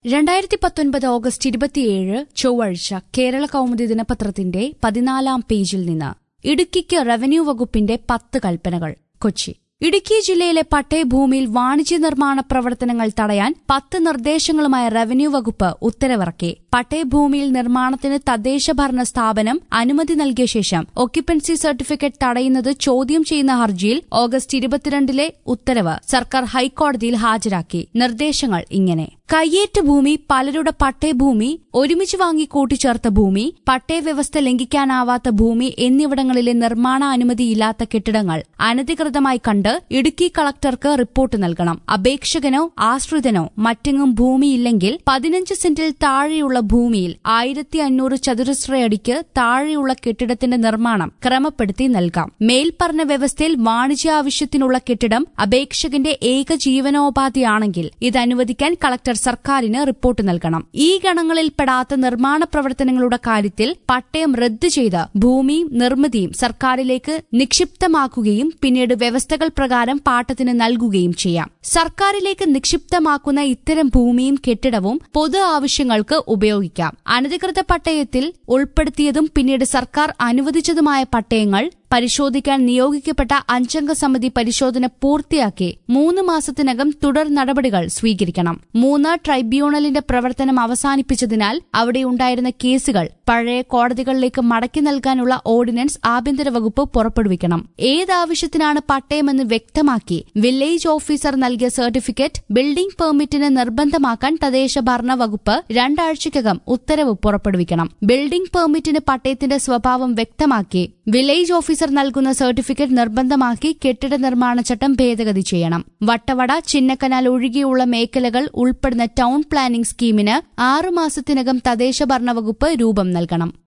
രണ്ടായിരത്തി പത്തൊൻപത് ഓഗസ്റ്റ് ഇരുപത്തിയേഴ് ചൊവ്വാഴ്ച കേരള കൗമുദി ദിനപത്രത്തിന്റെ പതിനാലാം പേജിൽ നിന്ന് ഇടുക്കിക്ക് റവന്യൂ വകുപ്പിന്റെ പത്ത് കൽപ്പനകൾ കൊച്ചി ഇടുക്കി ജില്ലയിലെ പട്ടയഭൂമിയിൽ വാണിജ്യ നിർമ്മാണ പ്രവർത്തനങ്ങൾ തടയാൻ പത്ത് നിർദ്ദേശങ്ങളുമായി റവന്യൂ വകുപ്പ് ഉത്തരവിറക്കി പട്ടയഭൂമിയിൽ നിർമ്മാണത്തിന് തദ്ദേശ ഭരണ സ്ഥാപനം അനുമതി നൽകിയ ശേഷം ഒക്യുപ്പൻസി സർട്ടിഫിക്കറ്റ് തടയുന്നത് ചോദ്യം ചെയ്യുന്ന ഹർജിയിൽ ഓഗസ്റ്റ് ഇരുപത്തിരണ്ടിലെ ഉത്തരവ് സർക്കാർ ഹൈക്കോടതിയിൽ ഹാജരാക്കി നിർദ്ദേശങ്ങൾ ഇങ്ങനെ കയ്യേറ്റ ഭൂമി പലരുടെ പട്ടയഭൂമി ഒരുമിച്ച് വാങ്ങി കൂട്ടിച്ചേർത്ത ഭൂമി പട്ടയ വ്യവസ്ഥ ലംഘിക്കാനാവാത്ത ഭൂമി എന്നിവിടങ്ങളിലെ നിർമ്മാണ അനുമതിയില്ലാത്ത കെട്ടിടങ്ങൾ അനധികൃതമായി കണ്ട് ഇടുക്കി കളക്ടർക്ക് റിപ്പോർട്ട് നൽകണം അപേക്ഷകനോ ആശ്രിതനോ മറ്റെങ്ങും ഭൂമിയില്ലെങ്കിൽ പതിനഞ്ച് സെന്റിൽ താഴെയുള്ള ഭൂമിയിൽ ആയിരത്തി അഞ്ഞൂറ് ചതുരശ്രയടിക്ക് താഴെയുള്ള കെട്ടിടത്തിന്റെ നിർമ്മാണം ക്രമപ്പെടുത്തി നൽകാം മേൽപ്പറഞ്ഞ വ്യവസ്ഥയിൽ വാണിജ്യാവശ്യത്തിനുള്ള കെട്ടിടം അപേക്ഷകന്റെ ഏക ജീവനോപാധിയാണെങ്കിൽ ഇത് അനുവദിക്കാൻ കളക്ടർ സർക്കാരിന് റിപ്പോർട്ട് നൽകണം ഈ ഗണങ്ങളിൽപ്പെടാത്ത നിർമ്മാണ പ്രവർത്തനങ്ങളുടെ കാര്യത്തിൽ പട്ടയം റദ്ദു ചെയ്ത് ഭൂമിയും നിർമ്മിതിയും സർക്കാരിലേക്ക് നിക്ഷിപ്തമാക്കുകയും പിന്നീട് വ്യവസ്ഥകൾ പ്രകാരം പാട്ടത്തിന് നൽകുകയും ചെയ്യാം സർക്കാരിലേക്ക് നിക്ഷിപ്തമാക്കുന്ന ഇത്തരം ഭൂമിയും കെട്ടിടവും പൊതു ആവശ്യങ്ങൾക്ക് ഉപയോഗിക്കാം അനധികൃത പട്ടയത്തിൽ ഉൾപ്പെടുത്തിയതും പിന്നീട് സർക്കാർ അനുവദിച്ചതുമായ പട്ടയങ്ങൾ പരിശോധിക്കാൻ നിയോഗിക്കപ്പെട്ട അഞ്ചംഗ സമിതി പരിശോധന പൂർത്തിയാക്കി മൂന്ന് മാസത്തിനകം തുടർ നടപടികൾ സ്വീകരിക്കണം മൂന്ന് ട്രൈബ്യൂണലിന്റെ പ്രവർത്തനം അവസാനിപ്പിച്ചതിനാൽ അവിടെയുണ്ടായിരുന്ന കേസുകൾ പഴയ കോടതികളിലേക്ക് മടക്കി നൽകാനുള്ള ഓർഡിനൻസ് ആഭ്യന്തര വകുപ്പ് പുറപ്പെടുവിക്കണം ഏതാവശ്യത്തിനാണ് പട്ടയമെന്ന് വ്യക്തമാക്കി വില്ലേജ് ഓഫീസർ നൽകിയ സർട്ടിഫിക്കറ്റ് ബിൽഡിംഗ് പെർമിറ്റിന് നിർബന്ധമാക്കാൻ തദ്ദേശ ഭരണ വകുപ്പ് രണ്ടാഴ്ചയ്ക്കകം ഉത്തരവ് പുറപ്പെടുവിക്കണം ബിൽഡിംഗ് പെർമിറ്റിന് പട്ടയത്തിന്റെ സ്വഭാവം വ്യക്തമാക്കി വില്ലേജ് ഓഫീസർ നൽകുന്ന സർട്ടിഫിക്കറ്റ് നിർബന്ധമാക്കി കെട്ടിട നിർമ്മാണ ചട്ടം ഭേദഗതി ചെയ്യണം വട്ടവട ചിന്നക്കനാൽ ഒഴികെയുള്ള മേഖലകൾ ഉൾപ്പെടുന്ന ടൌൺ പ്ലാനിംഗ് സ്കീമിന് ആറുമാസത്തിനകം തദ്ദേശ ഭരണ വകുപ്പ് രൂപം നൽകണം